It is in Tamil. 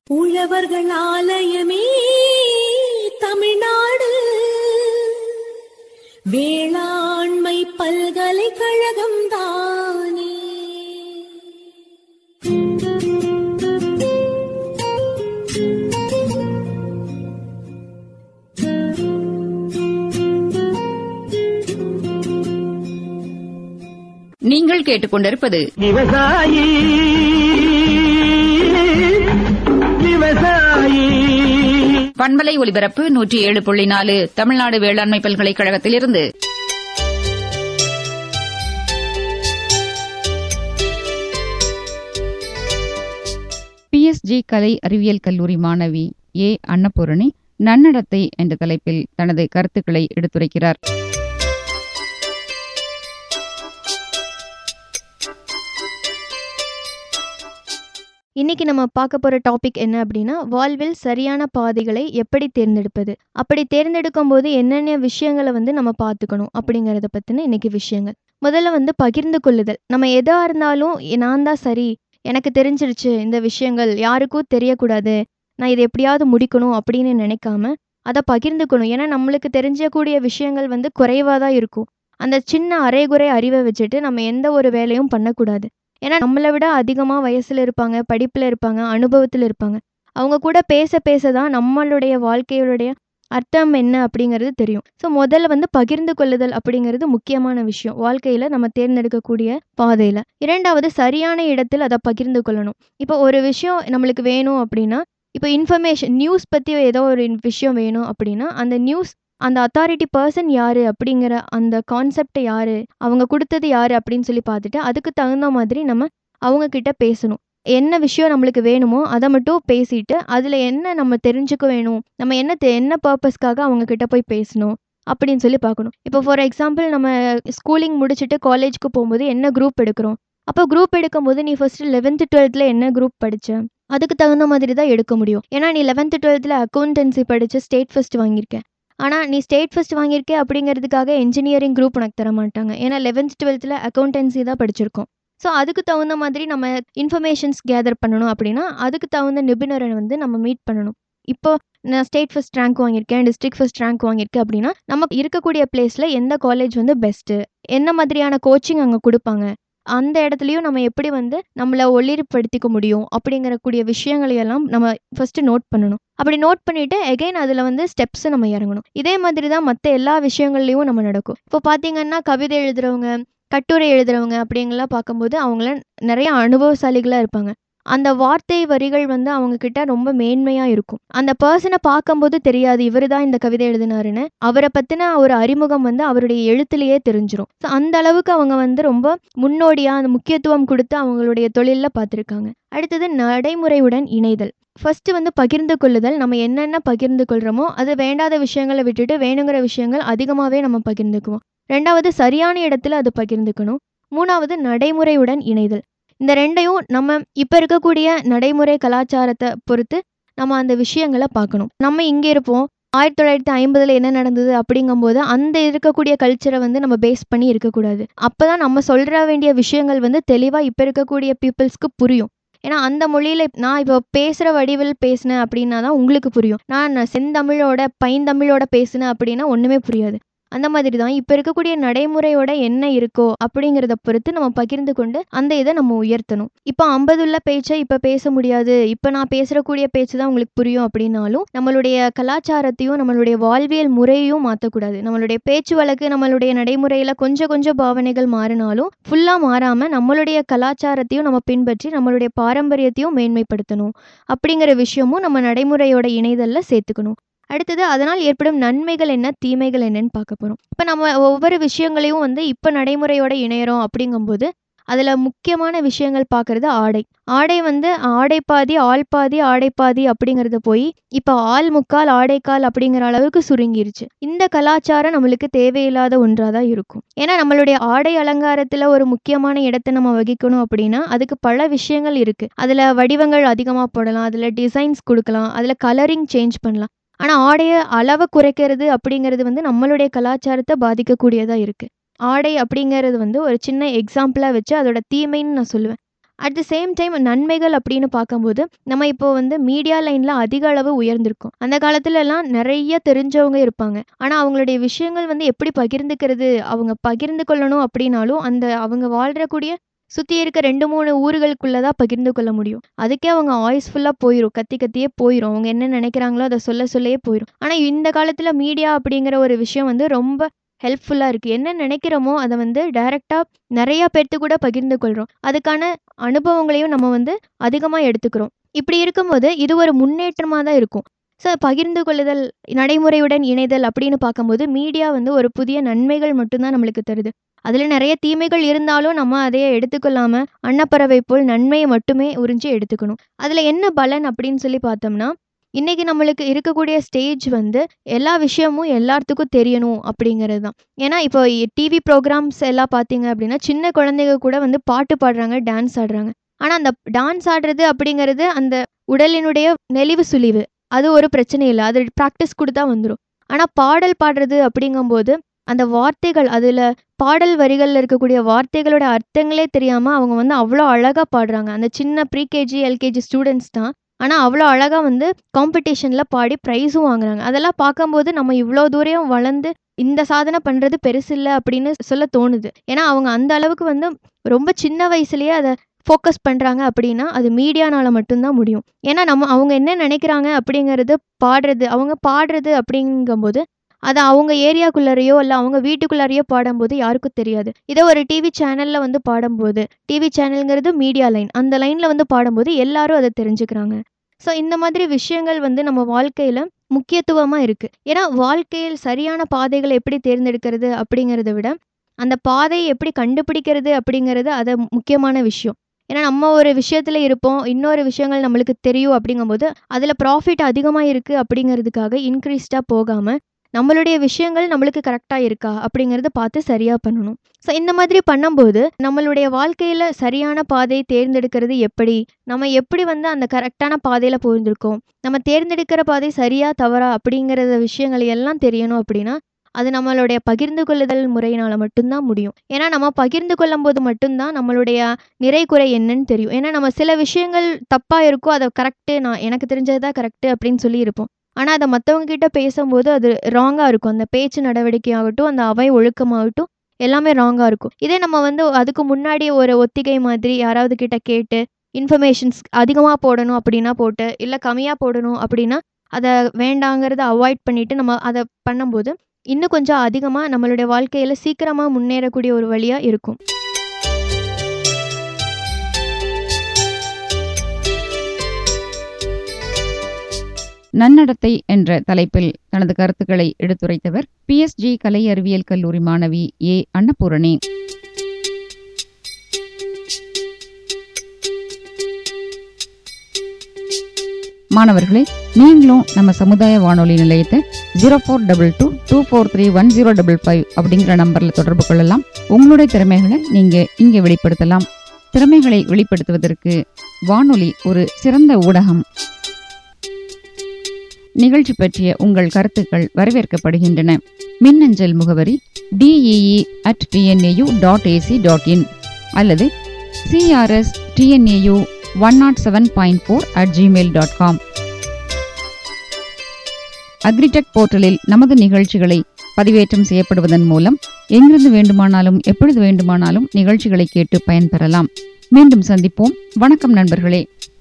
உழவர்கள் ஆலயமே தமிழ்நாடு வேளாண்மை பல்கலைக்கழகம் தானே நீங்கள் கேட்டுக்கொண்டிருப்பது விவசாயி விவசாயி பண்பலை ஒலிபரப்பு நூற்றி ஏழு புள்ளி நாலு தமிழ்நாடு வேளாண்மை பல்கலைக்கழகத்திலிருந்து பிஎஸ்ஜி கலை அறிவியல் கல்லூரி மாணவி ஏ அன்னபூரணி நன்னடத்தை என்ற தலைப்பில் தனது கருத்துக்களை எடுத்துரைக்கிறார் இன்னைக்கு நம்ம பார்க்க போகிற டாபிக் என்ன அப்படின்னா வாழ்வில் சரியான பாதைகளை எப்படி தேர்ந்தெடுப்பது அப்படி தேர்ந்தெடுக்கும் போது என்னென்ன விஷயங்களை வந்து நம்ம பார்த்துக்கணும் அப்படிங்கிறத பற்றின இன்னைக்கு விஷயங்கள் முதல்ல வந்து பகிர்ந்து கொள்ளுதல் நம்ம எதாக இருந்தாலும் "எ- நான் தான் சரி எனக்கு தெரிஞ்சிருச்சு இந்த விஷயங்கள் யாருக்கும் தெரியக்கூடாது நான் இதை எப்படியாவது முடிக்கணும் அப்படின்னு நினைக்காம அதை பகிர்ந்துக்கணும் ஏன்னா நம்மளுக்கு தெரிஞ்சக்கூடிய விஷயங்கள் வந்து குறைவாக தான் இருக்கும் அந்த சின்ன அரைகுறை அறிவை வச்சுட்டு நம்ம எந்த ஒரு வேலையும் பண்ணக்கூடாது ஏன்னா நம்மளை விட அதிகமாக வயசில் இருப்பாங்க படிப்பில் இருப்பாங்க அனுபவத்தில் இருப்பாங்க அவங்க கூட பேச பேச தான் நம்மளுடைய வாழ்க்கையுடைய அர்த்தம் என்ன அப்படிங்கிறது தெரியும் ஸோ முதல்ல வந்து பகிர்ந்து கொள்ளுதல் அப்படிங்கிறது முக்கியமான விஷயம் வாழ்க்கையில் நம்ம தேர்ந்தெடுக்கக்கூடிய பாதையில் இரண்டாவது சரியான இடத்தில் அதை பகிர்ந்து கொள்ளணும் இப்போ ஒரு விஷயம் நம்மளுக்கு வேணும் அப்படின்னா இப்போ இன்ஃபர்மேஷன் நியூஸ் பற்றி ஏதோ ஒரு விஷயம் வேணும் அப்படின்னா அந்த நியூஸ் அந்த அத்தாரிட்டி பர்சன் யார் அப்படிங்கிற அந்த கான்செப்டை யார் அவங்க கொடுத்தது யார் அப்படின்னு சொல்லி பார்த்துட்டு அதுக்கு தகுந்த மாதிரி நம்ம அவங்க கிட்ட பேசணும் என்ன விஷயம் நம்மளுக்கு வேணுமோ அதை மட்டும் பேசிட்டு அதில் என்ன நம்ம தெரிஞ்சுக்க வேணும் நம்ம என்ன தெ- என்ன பர்பஸ்க்காக அவங்க கிட்ட போய் பேசணும் அப்படின்னு சொல்லி பார்க்கணும் இப்போ ஃபார் எக்ஸாம்பிள் நம்ம ஸ்கூலிங் முடிச்சுட்டு காலேஜ்க்கு போகும்போது என்ன குரூப் எடுக்கிறோம் அப்போ குரூப் எடுக்கும்போது நீ ஃபஸ்ட்டு லெவன்த்து டுவெல்த்தில் என்ன குரூப் படிச்ச அதுக்கு தகுந்த மாதிரி தான் எடுக்க முடியும் ஏன்னா நீ லெவன்த்து டுவெல்த்தில் அக்கௌண்டன்சி படித்து ஸ்டேட் ஃபர்ஸ்ட் வாங்கியிருக்க ஆனால் நீ ஸ்டேட் ஃபர்ஸ்ட் வாங்கியிருக்கே அப்படிங்கிறதுக்காக இன்ஜினியரிங் குரூப் உனக்கு தர மாட்டாங்க ஏன்னா லெவன்த் டுவெல்த்தில் அக்கௌண்டன்சி தான் படிச்சிருக்கோம் ஸோ அதுக்கு தகுந்த மாதிரி நம்ம இன்ஃபர்மேஷன்ஸ் கேதர் பண்ணணும் அப்படின்னா அதுக்கு தகுந்த நிபுணரை வந்து நம்ம மீட் பண்ணணும் இப்போ நான் ஸ்டேட் ஃபர்ஸ்ட் ரேங்க் வாங்கியிருக்கேன் டிஸ்ட்ரிக்ட் ஃபர்ஸ்ட் ரேங்க் வாங்கியிருக்கேன் அப்படின்னா நமக்கு இருக்கக்கூடிய பிளேஸில் எந்த காலேஜ் வந்து பெஸ்ட்டு என்ன மாதிரியான கோச்சிங் அங்கே கொடுப்பாங்க அந்த இடத்துலையும் நம்ம எப்படி வந்து நம்மளை ஒளிர்படுத்திக்க முடியும் அப்படிங்கிற கூடிய விஷயங்களை எல்லாம் நம்ம ஃபஸ்ட்டு நோட் பண்ணணும் அப்படி நோட் பண்ணிவிட்டு எகைன் அதில் வந்து ஸ்டெப்ஸை நம்ம இறங்கணும் இதே மாதிரி தான் மற்ற எல்லா விஷயங்கள்லையும் நம்ம நடக்கும் இப்போ பார்த்தீங்கன்னா கவிதை எழுதுறவங்க கட்டுரை எழுதுறவங்க அப்படிங்கலாம் பார்க்கும்போது அவங்களாம் நிறைய அனுபவசாலிகளாக இருப்பாங்க அந்த வார்த்தை வரிகள் வந்து அவங்க கிட்ட ரொம்ப மேன்மையாக இருக்கும் அந்த பர்சனை பார்க்கும்போது தெரியாது இவர் தான் இந்த கவிதை எழுதினாருன்னு அவரை பற்றின ஒரு அறிமுகம் வந்து அவருடைய எழுத்துலேயே தெரிஞ்சிரும் ஸோ அந்த அளவுக்கு அவங்க வந்து ரொம்ப முன்னோடியாக அந்த முக்கியத்துவம் கொடுத்து அவங்களுடைய தொழிலில் பார்த்துருக்காங்க அடுத்தது நடைமுறையுடன் இணைதல் ஃபர்ஸ்ட் வந்து பகிர்ந்து கொள்ளுதல் நம்ம என்னென்ன பகிர்ந்து கொள்கிறோமோ அது வேண்டாத விஷயங்களை விட்டுட்டு வேணுங்கிற விஷயங்கள் அதிகமாகவே நம்ம பகிர்ந்துக்குவோம் ரெண்டாவது சரியான இடத்துல அது பகிர்ந்துக்கணும் மூணாவது நடைமுறையுடன் இணைதல் இந்த ரெண்டையும் நம்ம இப்போ இருக்கக்கூடிய நடைமுறை கலாச்சாரத்தை பொறுத்து நம்ம அந்த விஷயங்களை பார்க்கணும் நம்ம இங்கே இருப்போம் ஆயிரத்தி தொள்ளாயிரத்தி ஐம்பதில் என்ன நடந்தது அப்படிங்கும்போது அந்த இருக்கக்கூடிய கல்ச்சரை வந்து நம்ம பேஸ் பண்ணி இருக்கக்கூடாது அப்போ தான் நம்ம சொல்கிற வேண்டிய விஷயங்கள் வந்து தெளிவாக இப்போ இருக்கக்கூடிய பீப்புள்ஸ்க்கு புரியும் ஏன்னா அந்த மொழியில் நான் இப்போ பேசுகிற வடிவில் பேசினேன் அப்படின்னா தான் உங்களுக்கு புரியும் நான் நான் செந்தமிழோட பைந்தமிழோட பேசினேன் அப்படின்னா ஒன்றுமே புரியாது அந்த மாதிரி தான் இப்போ இருக்கக்கூடிய நடைமுறையோட என்ன இருக்கோ அப்படிங்கிறத பொறுத்து நம்ம பகிர்ந்து கொண்டு அந்த இதை நம்ம உயர்த்தணும் இப்போ ஐம்பதுள்ள பேச்சை இப்போ பேச முடியாது இப்போ நான் பேசுகிறக்கூடிய பேச்சு தான் உங்களுக்கு புரியும் அப்படின்னாலும் நம்மளுடைய கலாச்சாரத்தையும் நம்மளுடைய வாழ்வியல் முறையையும் மாற்றக்கூடாது நம்மளுடைய பேச்சு வழக்கு நம்மளுடைய நடைமுறையில் கொஞ்சம் கொஞ்சம் பாவனைகள் மாறினாலும் ஃபுல்லாக மாறாமல் நம்மளுடைய கலாச்சாரத்தையும் நம்ம பின்பற்றி நம்மளுடைய பாரம்பரியத்தையும் மேன்மைப்படுத்தணும் அப்படிங்கிற விஷயமும் நம்ம நடைமுறையோட இணைதலில் சேர்த்துக்கணும் அடுத்தது அதனால் ஏற்படும் நன்மைகள் என்ன தீமைகள் என்னன்னு பார்க்க போகிறோம் இப்போ நம்ம ஒவ்வொரு விஷயங்களையும் வந்து இப்போ நடைமுறையோட இணையறோம் அப்படிங்கும்போது அதில் முக்கியமான விஷயங்கள் பார்க்குறது ஆடை ஆடை வந்து ஆடை பாதி ஆள் பாதி ஆடை பாதி அப்படிங்கிறது போய் இப்போ ஆள் முக்கால் ஆடைக்கால் அப்படிங்கிற அளவுக்கு சுருங்கிருச்சு இந்த கலாச்சாரம் நம்மளுக்கு தேவையில்லாத ஒன்றாக தான் இருக்கும் ஏன்னா நம்மளுடைய ஆடை அலங்காரத்தில் ஒரு முக்கியமான இடத்தை நம்ம வகிக்கணும் அப்படின்னா அதுக்கு பல விஷயங்கள் இருக்குது அதில் வடிவங்கள் அதிகமாக போடலாம் அதில் டிசைன்ஸ் கொடுக்கலாம் அதில் கலரிங் சேஞ்ச் பண்ணலாம் ஆனால் ஆடையை அளவை குறைக்கிறது அப்படிங்கிறது வந்து நம்மளுடைய கலாச்சாரத்தை பாதிக்கக்கூடியதாக இருக்குது ஆடை அப்படிங்கிறது வந்து ஒரு சின்ன எக்ஸாம்பிளாக வச்சு அதோட தீமைன்னு நான் சொல்லுவேன் அட் த சேம் டைம் நன்மைகள் அப்படின்னு பார்க்கும்போது நம்ம இப்போ வந்து மீடியா லைனில் அதிக அளவு உயர்ந்திருக்கோம் அந்த காலத்துல எல்லாம் நிறைய தெரிஞ்சவங்க இருப்பாங்க ஆனால் அவங்களுடைய விஷயங்கள் வந்து எப்படி பகிர்ந்துக்கிறது அவங்க பகிர்ந்து கொள்ளணும் அப்படின்னாலும் அந்த அவங்க வாழ்றக்கூடிய சுற்றி இருக்க ரெண்டு மூணு ஊர்களுக்குள்ளே தான் பகிர்ந்து கொள்ள முடியும் அதுக்கே அவங்க வாய்ஸ் ஃபுல்லாக போயிடும் கத்தி கத்தியே போயிடும் அவங்க என்ன நினைக்கிறாங்களோ அதை சொல்ல சொல்லையே போயிடும் ஆனால் இந்த காலத்தில் மீடியா அப்படிங்கிற ஒரு விஷயம் வந்து ரொம்ப ஹெல்ப்ஃபுல்லாக இருக்குது என்ன நினைக்கிறோமோ அதை வந்து டைரெக்டாக நிறையா பேர்த்து கூட பகிர்ந்து கொள்கிறோம் அதுக்கான அனுபவங்களையும் நம்ம வந்து அதிகமாக எடுத்துக்கிறோம் இப்படி இருக்கும்போது இது ஒரு முன்னேற்றமாக தான் இருக்கும் ஸோ பகிர்ந்து கொள்ளுதல் நடைமுறையுடன் இணைதல் அப்படின்னு பார்க்கும்போது மீடியா வந்து ஒரு புதிய நன்மைகள் மட்டும்தான் நம்மளுக்கு தருது அதில் நிறைய தீமைகள் இருந்தாலும் நம்ம அதையே எடுத்துக்கொள்ளாம அன்னப்பறவை போல் நன்மையை மட்டுமே உறிஞ்சி எடுத்துக்கணும் அதில் என்ன பலன் அப்படின்னு சொல்லி பார்த்தோம்னா இன்னைக்கு நம்மளுக்கு இருக்கக்கூடிய ஸ்டேஜ் வந்து எல்லா விஷயமும் எல்லாத்துக்கும் தெரியணும் அப்படிங்கிறது தான் ஏன்னா இப்போ டிவி ப்ரோக்ராம்ஸ் எல்லாம் பார்த்தீங்க அப்படின்னா சின்ன குழந்தைங்க கூட வந்து பாட்டு பாடுறாங்க டான்ஸ் ஆடுறாங்க ஆனால் அந்த டான்ஸ் ஆடுறது அப்படிங்கிறது அந்த உடலினுடைய நெளிவு சுழிவு அது ஒரு பிரச்சனை இல்லை அது ப்ராக்டிஸ் கொடுத்தா வந்துடும் ஆனால் பாடல் பாடுறது அப்படிங்கும்போது அந்த வார்த்தைகள் அதில் பாடல் வரிகளில் இருக்கக்கூடிய வார்த்தைகளோட அர்த்தங்களே தெரியாமல் அவங்க வந்து அவ்வளோ அழகாக பாடுறாங்க அந்த சின்ன ப்ரீகேஜி எல்கேஜி ஸ்டூடெண்ட்ஸ் தான் ஆனால் அவ்வளோ அழகாக வந்து காம்படிஷனில் பாடி ப்ரைஸும் வாங்குறாங்க அதெல்லாம் பார்க்கும்போது நம்ம இவ்வளோ தூரம் வளர்ந்து இந்த சாதனை பண்ணுறது பெருசில்லை அப்படின்னு சொல்ல தோணுது ஏன்னா அவங்க அந்த அளவுக்கு வந்து ரொம்ப சின்ன வயசுலேயே அதை ஃபோக்கஸ் பண்ணுறாங்க அப்படின்னா அது மீடியானால மட்டும்தான் முடியும் ஏன்னா நம்ம அவங்க என்ன நினைக்கிறாங்க அப்படிங்கிறது பாடுறது அவங்க பாடுறது அப்படிங்கும்போது அது அவங்க ஏரியாக்குள்ளாரையோ இல்லை அவங்க வீட்டுக்குள்ளாரையோ பாடும்போது யாருக்கும் தெரியாது இதே ஒரு டிவி சேனலில் வந்து பாடும்போது டிவி சேனல்ங்கிறது மீடியா லைன் அந்த லைனில் வந்து பாடும்போது எல்லாரும் அதை தெரிஞ்சுக்கிறாங்க ஸோ இந்த மாதிரி விஷயங்கள் வந்து நம்ம வாழ்க்கையில் முக்கியத்துவமாக இருக்குது ஏன்னா வாழ்க்கையில் சரியான பாதைகளை எப்படி தேர்ந்தெடுக்கிறது அப்படிங்கிறத விட அந்த பாதையை எப்படி கண்டுபிடிக்கிறது அப்படிங்கிறது அது முக்கியமான விஷயம் ஏன்னா நம்ம ஒரு விஷயத்தில் இருப்போம் இன்னொரு விஷயங்கள் நம்மளுக்கு தெரியும் அப்படிங்கும்போது அதில் ப்ராஃபிட் அதிகமாக இருக்குது அப்படிங்கிறதுக்காக இன்க்ரீஸ்டாக போகாமல் நம்மளுடைய விஷயங்கள் நம்மளுக்கு கரெக்டாக இருக்கா அப்படிங்கிறத பார்த்து சரியாக பண்ணணும் ஸோ இந்த மாதிரி பண்ணும்போது நம்மளுடைய வாழ்க்கையில் சரியான பாதையை தேர்ந்தெடுக்கிறது எப்படி நம்ம எப்படி வந்து அந்த கரெக்டான பாதையில் போயிருந்திருக்கோம் நம்ம தேர்ந்தெடுக்கிற பாதை சரியா தவறா அப்படிங்கிறத விஷயங்கள் எல்லாம் தெரியணும் அப்படின்னா அது நம்மளுடைய பகிர்ந்து கொள்ளுதல் முறையினால் மட்டும்தான் முடியும் ஏன்னா நம்ம பகிர்ந்து கொள்ளும் போது மட்டும்தான் நம்மளுடைய நிறை குறை என்னன்னு தெரியும் ஏன்னா நம்ம சில விஷயங்கள் தப்பாக இருக்கோ அதை கரெக்டு நான் எனக்கு தெரிஞ்சது தான் கரெக்டு அப்படின்னு சொல்லி இருப்போம் ஆனால் அதை மற்றவங்க கிட்ட பேசும்போது அது ராங்காக இருக்கும் அந்த பேச்சு நடவடிக்கை ஆகட்டும் அந்த அவை ஒழுக்கமாகட்டும் எல்லாமே ராங்காக இருக்கும் இதே நம்ம வந்து அதுக்கு முன்னாடி ஒரு ஒத்திகை மாதிரி யாராவது கிட்ட கேட்டு இன்ஃபர்மேஷன்ஸ் அதிகமாக போடணும் அப்படின்னா போட்டு இல்லை கம்மியாக போடணும் அப்படின்னா அதை வேண்டாங்கிறத அவாய்ட் பண்ணிவிட்டு நம்ம அதை பண்ணும்போது இன்னும் கொஞ்சம் அதிகமாக நம்மளுடைய வாழ்க்கையில் சீக்கிரமாக முன்னேறக்கூடிய ஒரு வழியாக இருக்கும் நன்னடத்தை என்ற தலைப்பில் தனது கருத்துக்களை எடுத்துரைத்தவர் பிஎஸ்ஜி கலை அறிவியல் கல்லூரி மாணவி ஏ அன்னபூரணி மாணவர்களே நீங்களும் நம்ம சமுதாய வானொலி நிலையத்தை zero four double two two four three one zero double five அப்படிங்கிற நம்பரில் தொடர்பு கொள்ளலாம் உங்களுடைய திறமைகளை நீங்கள் இங்கே வெளிப்படுத்தலாம் திறமைகளை வெளிப்படுத்துவதற்கு வானொலி ஒரு சிறந்த ஊடகம் நிகழ்ச்சி பற்றிய உங்கள் கருத்துக்கள் வரவேற்கப்படுகின்றன மின்னஞ்சல் முகவரி T E E at T N A U dot A C dot in அல்லது C R S T N A U one nought seven point four at Gmail dot com agritech போர்ட்டலில் நமது நிகழ்ச்சிகளை பதிவேற்றம் செய்யப்படுவதன் மூலம் எங்கிருந்து வேண்டுமானாலும் எப்பொழுது வேண்டுமானாலும் நிகழ்ச்சிகளை கேட்டு பயன்பெறலாம் மீண்டும் சந்திப்போம் வணக்கம் நண்பர்களே